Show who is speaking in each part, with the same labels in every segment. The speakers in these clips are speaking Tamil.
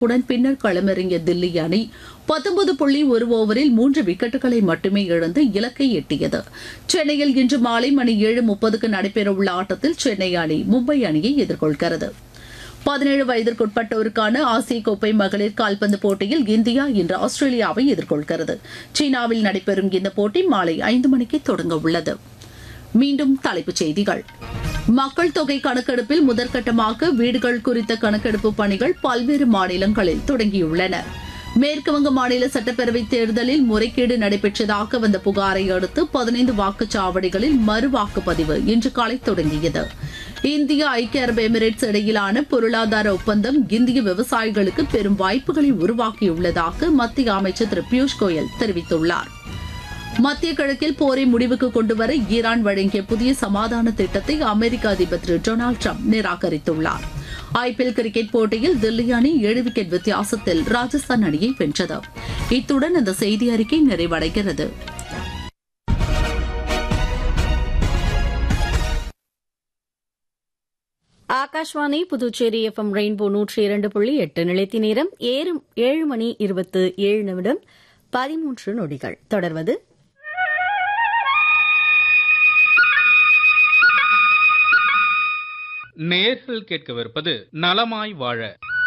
Speaker 1: உடன் பின்னர் களமிறங்கிய தில்லி அணி பத்தொன்பது புள்ளி ஒரு ஓவரில் மூன்று விக்கெட்டுகளை மட்டுமே இழந்து இலக்கை எட்டியது சென்னையில் இன்று மாலை மணி ஏழு முப்பதுக்கு நடைபெறவுள்ள ஆட்டத்தில் சென்னை அணி மும்பை அணியை எதிர்கொள்கிறது பதினேழு வயதிற்குட்பட்டோருக்கான ஆசிய கோப்பை மகளிர் கால்பந்து போட்டியில் இந்தியா இன்று ஆஸ்திரேலியாவை எதிர்கொள்கிறது சீனாவில் நடைபெறும் இந்த போட்டி மாலை ஐந்து மணிக்கு தொடங்க உள்ளது மீண்டும் தலைப்புச் செய்திகள் மக்கள் தொகை கணக்கெடுப்பில் முதற்கட்டமாக வீடுகள் குறித்த கணக்கெடுப்பு பணிகள் பல்வேறு மாநிலங்களில் தொடங்கியுள்ளன மேற்குவங்க மாநில சட்டப்பேரவை தேர்தலில் முறைகேடு நடைபெற்றதாக வந்த புகாரை அடுத்து பதினைந்து வாக்குச்சாவடிகளில் மறு வாக்குப்பதிவு இன்று காலை தொடங்கியது இந்தியா ஐக்கிய அரபு எமிரேட்ஸ் இடையிலான பொருளாதார ஒப்பந்தம் இந்திய விவசாயிகளுக்கு பெரும் வாய்ப்புகளை உருவாக்கியுள்ளதாக மத்திய அமைச்சர் திரு பியூஷ் கோயல் தெரிவித்துள்ளார் மத்திய கிழக்கில் போரை முடிவுக்கு கொண்டுவர ஈரான் வழங்கிய புதிய சமாதான திட்டத்தை அமெரிக்க அதிபர் திரு டொனால்டு ட்ரம்ப் நிராகரித்துள்ளார் ஐபிஎல் கிரிக்கெட் போட்டியில் தில்லி அணி ஏழு விக்கெட் வித்தியாசத்தில் ராஜஸ்தான் அணியை வென்றது இத்துடன் இந்த செய்தி அறிக்கை நிறைவடைகிறது
Speaker 2: ஆகாஷ்வாணி புதுச்சேரி எஃப்எம் ரெயின்போ நூற்றி இரண்டு புள்ளி எட்டு நிலைத்தி நேரம் ஏழு ஏழு மணி இருபத்து ஏழு நிமிடம் பதிமூன்று நொடிகள் தொடர்வது
Speaker 3: நேர்கள் கேட்கவிருப்பது நலமாய் வாழ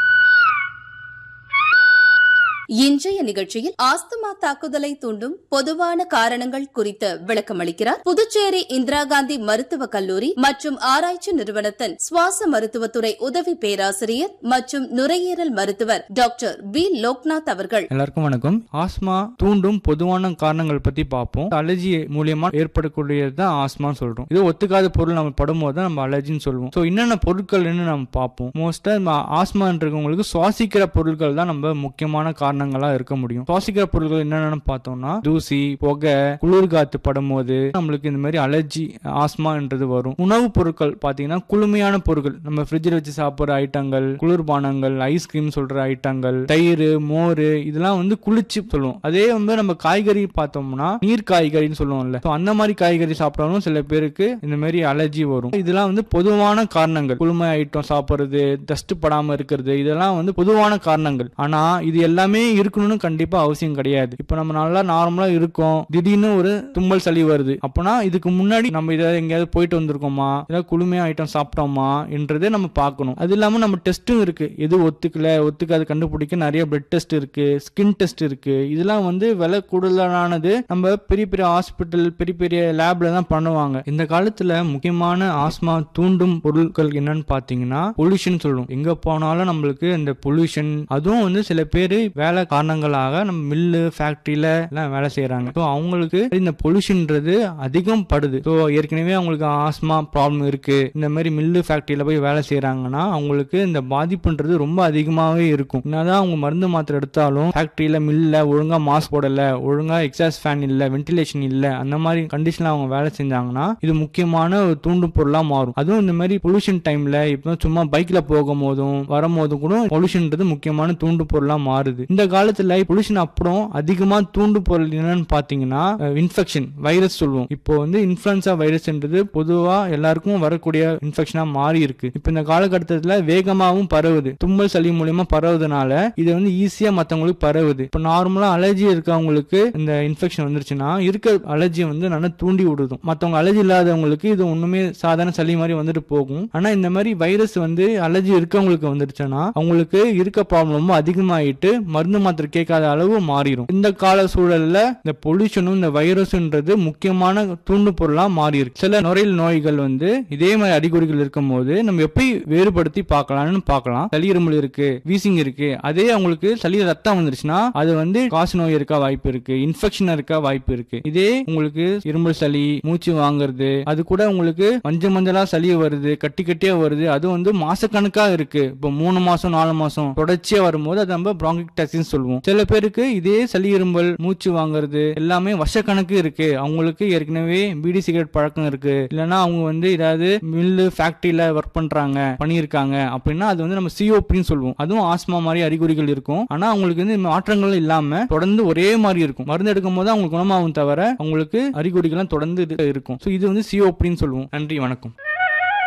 Speaker 4: இன்றைய நிகழ்ச்சியில் ஆஸ்துமா தாக்குதலை தூண்டும் பொதுவான காரணங்கள் குறித்து விளக்கமளிக்கிறார் புதுச்சேரி இந்திரா காந்தி மருத்துவக் கல்லூரி மற்றும் ஆராய்ச்சி நிறுவனத்தின் சுவாச மருத்துவத்துறை உதவி பேராசிரியர் மற்றும் நுரையீரல் மருத்துவர் டாக்டர் பி லோக்நாத் அவர்கள்
Speaker 5: எல்லாருக்கும் வணக்கம் ஆஸ்மா தூண்டும் பொதுவான காரணங்கள் பத்தி பார்ப்போம் அலர்ஜி மூலியமா ஏற்படக்கூடியது தான் ஆஸ்மான்னு சொல்றோம் இது ஒத்துக்காத பொருள் நம்ம படும்போது தான் நம்ம அலர்ஜின்னு சொல்லுவோம் ஸோ என்னென்ன பொருட்கள் நம்ம பார்ப்போம் மோஸ்டா நம்ம ஆஸ்மான்றவங்களுக்கு சுவாசிக்கிற பொருட்கள் தான் நம்ம முக்கியமான காரணங்களா இருக்க முடியும் சுவாசிக்கிற பொருட்கள் என்னென்னு பார்த்தோம்னா தூசி புகை குளிர் காத்து படும்போது நம்மளுக்கு இந்த மாதிரி அலர்ஜி ஆஸ்மான்றது வரும் உணவுப் பொருட்கள் பார்த்தீங்கன்னா குளுமையான பொருட்கள் நம்ம ஃப்ரிட்ஜில் வச்சு சாப்பிட்ற ஐட்டங்கள் குளிர்பானங்கள் ஐஸ்கிரீம் சொல்ற ஐட்டங்கள் தயிர் மோர் இதெல்லாம் வந்து குளிர்ச்சி சொல்லுவோம் அதே வந்து நம்ம காய்கறி பார்த்தோம்னா நீர் காய்கறின்னு சொல்லுவோம்ல So அந்த மாதிரி காய்கறி சாப்பிட்டாலும் சில பேருக்கு இந்த மாதிரி அலர்ஜி வரும் இதெல்லாம் வந்து பொதுவான காரணங்கள் குளுமை ஐட்டம் சாப்பிட்றது டஸ்ட் படாம இருக்கிறது இதெல்லாம் வந்து பொதுவான காரணங்கள் ஆனா இது எல்லாமே இருக்கணும்னு கண்டிப்பா அவசியம் கிடையாது இப்போ நம்ம நல்லா நார்மலா இருக்கோம் திடீர்னு ஒரு தும்மல் சளி வருது அப்பனா இதுக்கு முன்னாடி நம்ம இதை எங்கேயாவது போயிட்டு வந்திருக்கோமா ஏதாவது குளுமையா ஐட்டம் சாப்பிட்டோமா என்றதை நம்ம பார்க்கணும் அது இல்லாம நம்ம டெஸ்ட்டும் இருக்கு எது ஒத்துக்கல ஒத்துக்காது கண்டுபிடிக்க நிறைய பிளட் டெஸ்ட் இருக்கு ஸ்கின் டெஸ்ட் இருக்கு இதெல்லாம் வந்து விலை கூடுதலானது நம்ம பெரிய பெரிய ஹாஸ்பிட்டல் பெரிய பெரிய லேப்ல தான் பண்ணுவாங்க இந்த காலத்துல முக்கியமான ஆஸ்மா தூண்டும் பொருட்கள் என்னன்னு பாத்தீங்கன்னா பொல்யூஷன் சொல்லுவோம் எங்க போனாலும் நம்மளுக்கு இந்த பொல்யூஷன் அதுவும் வந்து சில பேர் வேலை காரணங்களாக நம்ம மில்லு ஃபேக்டரியில எல்லாம் வேலை செய்யறாங்க ஸோ அவங்களுக்கு இந்த பொல்யூஷன்ன்றது அதிகம் படுது ஸோ ஏற்கனவே அவங்களுக்கு ஆஸ்மா ப்ராப்ளம் இருக்கு இந்த மாதிரி மில்லு ஃபேக்டரியில போய் வேலை செய்யறாங்கன்னா அவங்களுக்கு இந்த பாதிப்புன்றது ரொம்ப அதிகமாகவே இருக்கும் என்னதான் அவங்க மருந்து மாத்திரை எடுத்தாலும் ஃபேக்டரியில மில்ல ஒழுங்கா மாஸ்க் போடல ஒழுங்கா எக்ஸாஸ் ஃபேன் இல்ல வென்டிலேஷன் இல்ல அந்த மாதிரி கண்டிஷன்ல அவங்க வேலை செஞ்சாங்கன்னா இது முக்கியமான ஒரு தூண்டும் பொருளா மாறும் அதுவும் இந்த மாதிரி பொல்யூஷன் டைம்ல இப்போ சும்மா பைக்ல போகும் போதும் வரும்போதும் கூட பொல்யூஷன்ன்றது முக்கியமான தூண்டும் பொருளா மாறுது இந்த காலத்துல பொல்யூஷன் அப்புறம் அதிகமா தூண்டு பொருள் என்னன்னு பாத்தீங்கன்னா இன்ஃபெக்ஷன் வைரஸ் சொல்லுவோம் இப்போ வந்து இன்ஃபுளுன்சா வைரஸ்ன்றது பொதுவா எல்லாருக்கும் வரக்கூடிய இன்ஃபெக்ஷனா மாறி இருக்கு இப்போ இந்த காலகட்டத்துல வேகமாகவும் பரவுது தும்மல் சளி மூலியமா பரவுதுனால இது வந்து ஈஸியா மத்தவங்களுக்கு பரவுது இப்போ நார்மலா அலர்ஜி இருக்கவங்களுக்கு இந்த இன்ஃபெக்ஷன் வந்துருச்சுன்னா இருக்க அலர்ஜியை வந்து நல்லா தூண்டி விடுதும் மத்தவங்க அலர்ஜி இல்லாதவங்களுக்கு இது ஒண்ணுமே சாதாரண சளி மாதிரி வந்துட்டு போகும் ஆனா இந்த மாதிரி வைரஸ் வந்து அலர்ஜி இருக்கவங்களுக்கு வந்துருச்சுன்னா அவங்களுக்கு இருக்க ப்ராப்ளம் ரொம்ப அதிகமாயிட்டு மருந்து மாத்திரை கேட்காத அளவு மாறிடும் இந்த கால சூழல்ல இந்த பொல்யூஷனும் இந்த வைரஸ்ன்றது முக்கியமான தூண்டு பொருளா மாறி இருக்கு சில நுரையீரல் நோய்கள் வந்து இதே மாதிரி அறிகுறிகள் இருக்கும் போது நம்ம எப்படி வேறுபடுத்தி பார்க்கலாம்னு பார்க்கலாம் சளி இருமல் இருக்கு வீசிங் இருக்கு அதே அவங்களுக்கு சளி ரத்தம் வந்துருச்சுன்னா அது வந்து காசு நோய் இருக்க வாய்ப்பு இருக்கு இன்ஃபெக்ஷன் இருக்க வாய்ப்பு இருக்கு இதே உங்களுக்கு இருமல் சளி மூச்சு வாங்குறது அது கூட உங்களுக்கு மஞ்சள் மஞ்சளா சளி வருது கட்டி கட்டியா வருது அது வந்து மாசக்கணக்கா இருக்கு இப்போ மூணு மாசம் நாலு மாசம் தொடர்ச்சியா வரும்போது அது நம்ம பிராங்கிக்டாசிஸ் சொல்லுவோம் சில பேருக்கு இதே சளி இருமல் மூச்சு வாங்குறது எல்லாமே வருஷக்கணக்கு இருக்கு அவங்களுக்கு ஏற்கனவே பீடி சிகரெட் பழக்கம் இருக்கு இல்லைன்னா அவங்க வந்து ஏதாவது மில்லு ஃபேக்டரியில ஒர்க் பண்றாங்க பண்ணியிருக்காங்க அப்படின்னா அது வந்து நம்ம சிஓபின்னு சொல்லுவோம் அதுவும் ஆஸ்மா மாதிரி அறிகுறிகள் இருக்கும் ஆனா அவங்களுக்கு வந்து மாற்றங்கள் இல்லாம தொடர்ந்து ஒரே மாதிரி இருக்கும் மருந்து எடுக்கும் போது அவங்களுக்கு குணமாகும் தவிர அவங்களுக்கு அறிகுறிகள்லாம் தொடர்ந்து இது இருக்கும் ஸோ இது வந்து சிஓபின்னு சொல்லுவோம் நன்றி வணக்கம்